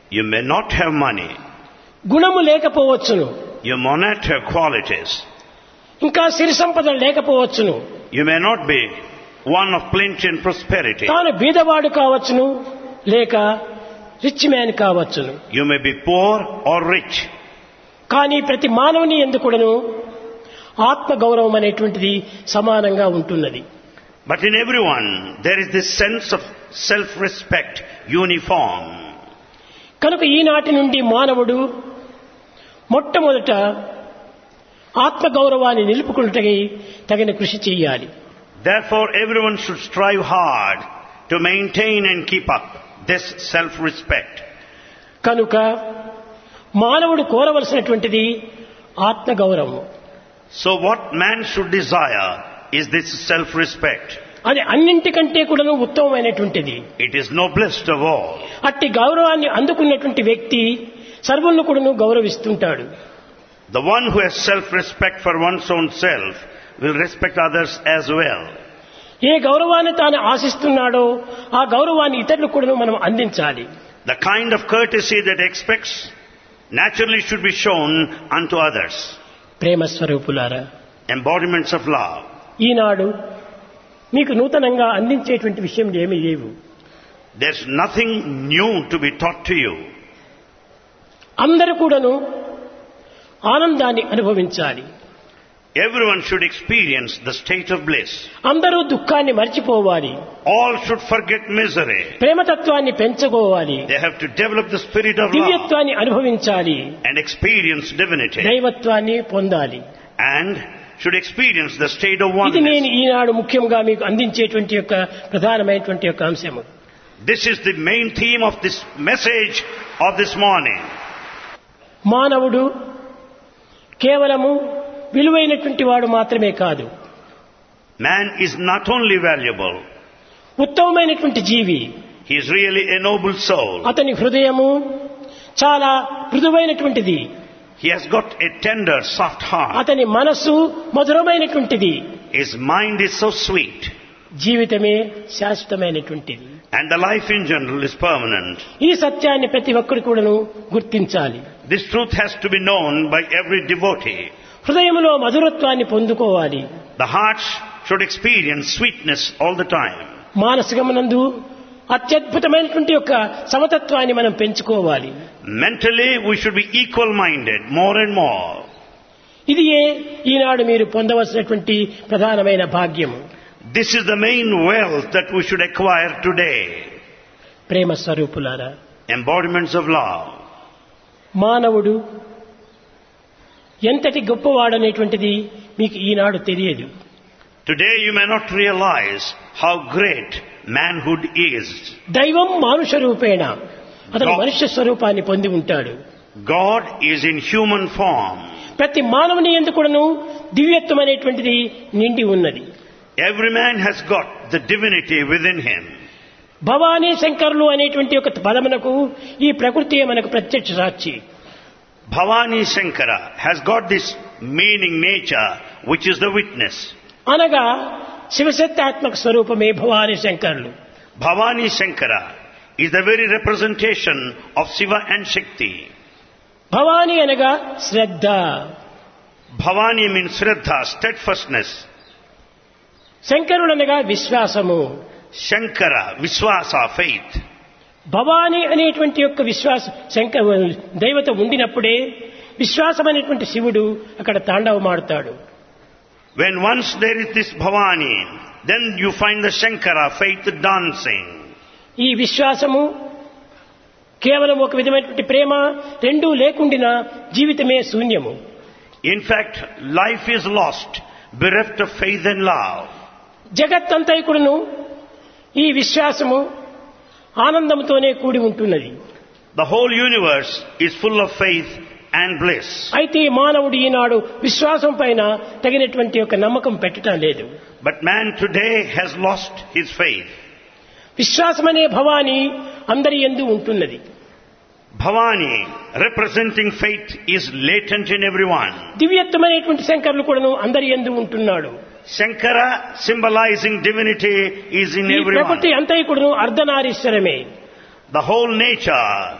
You may not have money. గుణము లేకపోవచ్చును You may not have qualities. ఇంకా సిరి సంపదలు లేకపోవచ్చును You may not be one of plenty and prosperity. తాను బీదవాడు కావచ్చును లేక రిచ్ మ్యాన్ కావచ్చును You may be poor or rich. కానీ ప్రతి మానవుని ఎందుకుడను ఆత్మ గౌరవం అనేటువంటిది సమానంగా ఉంటున్నది But in everyone, there is this sense of self-respect uniform. కనుక ఈనాటి నుండి మానవుడు మొట్టమొదట ఆత్మ గౌరవాన్ని నిలుపుకుంటకి తగిన కృషి చేయాలి Therefore, everyone should strive hard to maintain and keep up this self-respect. కనుక మానవుడు కోరవలసినటువంటిది ఆత్మ గౌరవం So what man should desire is this self-respect. అది అన్నింటికంటే కూడా ఉత్తమమైనటువంటిది It is noblest of all. అట్టి గౌరవాన్ని అందుకున్నటువంటి వ్యక్తి సర్వులను కూడాను గౌరవిస్తుంటాడు The one who has self-respect for one's own self will respect others as well. ఏ గౌరవాన్ని తాను ఆశిస్తున్నాడో ఆ గౌరవాన్ని ఇతరులకు కూడా మనం అందించాలి The kind of courtesy that expects naturally should be shown unto others. ప్రేమ స్వరూపులారా Embodiments of love. ఈనాడు మీకు నూతనంగా అందించేటువంటి విషయం ఏమీ లేవు There's nothing new to be taught to you. అందరూ కూడాను ఆనందాన్ని అనుభవించాలి Everyone should experience the state of bliss. అందరూ దుఃఖాన్ని మర్చిపోవాలి All should forget misery. ప్రేమతత్వాన్ని పెంచుకోవాలి They have to develop the spirit of love దివ్యత్వాన్ని అనుభవించాలి and experience divinity దైవత్వాన్ని పొందాలి and should experience the state of ఇది నేను oneness. ఈనాడు ముఖ్యంగా మీకు అందించేటువంటి యొక్క ప్రధానమైనటువంటి యొక్క అంశము This is the main theme of this message of this morning. మానవుడు కేవలము విలువైనటువంటి వాడు మాత్రమే కాదు Man is not only valuable, ఉత్తమమైనటువంటి జీవి he is really a noble soul. అతని హృదయము చాలా మృదువైనటువంటిది He has got a tender, soft heart. అతని మనస్సు మధురమైనటువంటిది His mind is so sweet. జీవితమే శాశ్వతమైనటువంటిది And the life in general is permanent. ఈ సత్యాన్ని ప్రతి ఒక్కరు కూడాను గుర్తించాలి This truth has to be known by every devotee. హృదయంలో మధురత్వాన్ని పొందుకోవాలి The heart should experience sweetness all the time. మానసికమునందు అత్యద్భుతమైనటువంటి యొక్క సమతత్వాన్ని మనం పెంచుకోవాలి Mentally, we should be equal minded more and more. ఇది ఏ ఈనాడు మీరు పొందవలసినటువంటి ప్రధానమైన భాగ్యము This is the main wealth that we should acquire today. ప్రేమ స్వరూపులారా Embodiments of love. మానవుడు ఎంతటి గొప్పవాడనేటువంటిది మీకు ఈనాడు తెలియదు Today you may not realize how great manhood is. దైవం మానుష రూపేణ అతను God. మనుష్య స్వరూపాన్ని పొంది ఉంటాడు God is in human form. ప్రతి మానవుని ఎందుకును దివ్యత్వం అనేటువంటిది నిండి ఉన్నది Every man has got the divinity within him. Bhavani శంకరులు అనేటువంటి ఒక పదమునకు ఈ ప్రకృతి మనకు ప్రత్యక్ష సాక్షి Bhavani Shankara has got this meaning nature which is the witness. అనగా శివశక్తాత్మక స్వరూపమే భవానీ శంకరులు Bhavani Shankara is the very representation of Shiva and Shakti. Bhavani అనగా శ్రద్ధ Bhavani means Shraddha, steadfastness. శంకరుడు అనగా విశ్వాసము Shankara, Viswasa, faith. భవానీ అనేటువంటి యొక్క విశ్వాస శంకర దైవత ఉండినప్పుడే విశ్వాసం అనేటువంటి శివుడు అక్కడ తాండవమాడుతాడు When once there is this Bhavani, then you find the Shankara, faith dancing. ఈ విశ్వాసము కేవలం ఒక విధమైనటువంటి ప్రేమ రెండూ లేకుండినా జీవితమే శూన్యము In fact, life is lost, bereft of faith and love. జగత్తంతైకుడును ఈ విశ్వాసము ఆనందంతోనే కూడి ఉంటున్నది The whole universe is full of faith and bliss. అయితే ఈ మానవుడు ఈనాడు విశ్వాసం పైన తగినటువంటి ఒక నమ్మకం పెట్టడం లేదు But man today has lost his faith. విశ్వాసమనే Bhavani అందరి ఎందు ఉంటున్నది Bhavani, representing faith, is latent in everyone. దివ్యత్వమైనటువంటి శంకరులు కూడాను అందరి ఎందు ఉంటున్నాడు Shankara, symbolizing divinity, is in ఈ everyone. ప్రకృతి అంతైకుడును అర్ధనారీశ్వరమే The whole nature